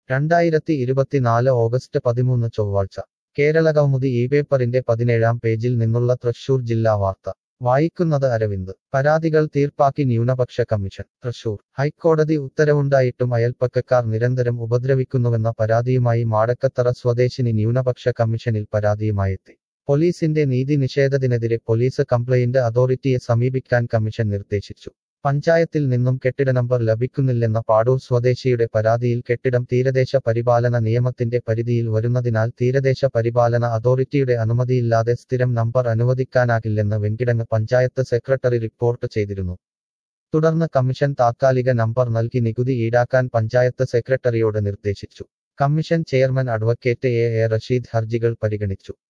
രണ്ടായിരത്തി ഇരുപത്തിനാല് ഓഗസ്റ്റ് പതിമൂന്ന് ചൊവ്വാഴ്ച കേരളകൗമുദി ഈ പേപ്പറിന്റെ പതിനേഴാം പേജിൽ നിന്നുള്ള തൃശൂർ ജില്ലാ വാർത്ത വായിക്കുന്നത് അരവിന്ദ് പരാതികൾ തീർപ്പാക്കി ന്യൂനപക്ഷ കമ്മീഷൻ തൃശൂർ ഹൈക്കോടതി ഉത്തരവുണ്ടായിട്ടും അയൽപ്പക്കക്കാർ നിരന്തരം ഉപദ്രവിക്കുന്നുവെന്ന പരാതിയുമായി മാടക്കത്തറ സ്വദേശിനി ന്യൂനപക്ഷ കമ്മീഷനിൽ പരാതിയുമായെത്തി പോലീസിന്റെ നീതി നിഷേധത്തിനെതിരെ പോലീസ് കംപ്ലയിന്റ് അതോറിറ്റിയെ സമീപിക്കാൻ കമ്മീഷൻ നിർദ്ദേശിച്ചു പഞ്ചായത്തിൽ നിന്നും കെട്ടിട നമ്പർ ലഭിക്കുന്നില്ലെന്ന പാടൂർ സ്വദേശിയുടെ പരാതിയിൽ കെട്ടിടം തീരദേശ പരിപാലന നിയമത്തിന്റെ പരിധിയിൽ വരുന്നതിനാൽ തീരദേശ പരിപാലന അതോറിറ്റിയുടെ അനുമതിയില്ലാതെ സ്ഥിരം നമ്പർ അനുവദിക്കാനാകില്ലെന്ന് വെങ്കിടങ്ങ് പഞ്ചായത്ത് സെക്രട്ടറി റിപ്പോർട്ട് ചെയ്തിരുന്നു തുടർന്ന് കമ്മീഷൻ താത്കാലിക നമ്പർ നൽകി നികുതി ഈടാക്കാൻ പഞ്ചായത്ത് സെക്രട്ടറിയോട് നിർദ്ദേശിച്ചു commission chairman advocate A A Rasheed ഹർജികൾ പരിഗണിച്ചു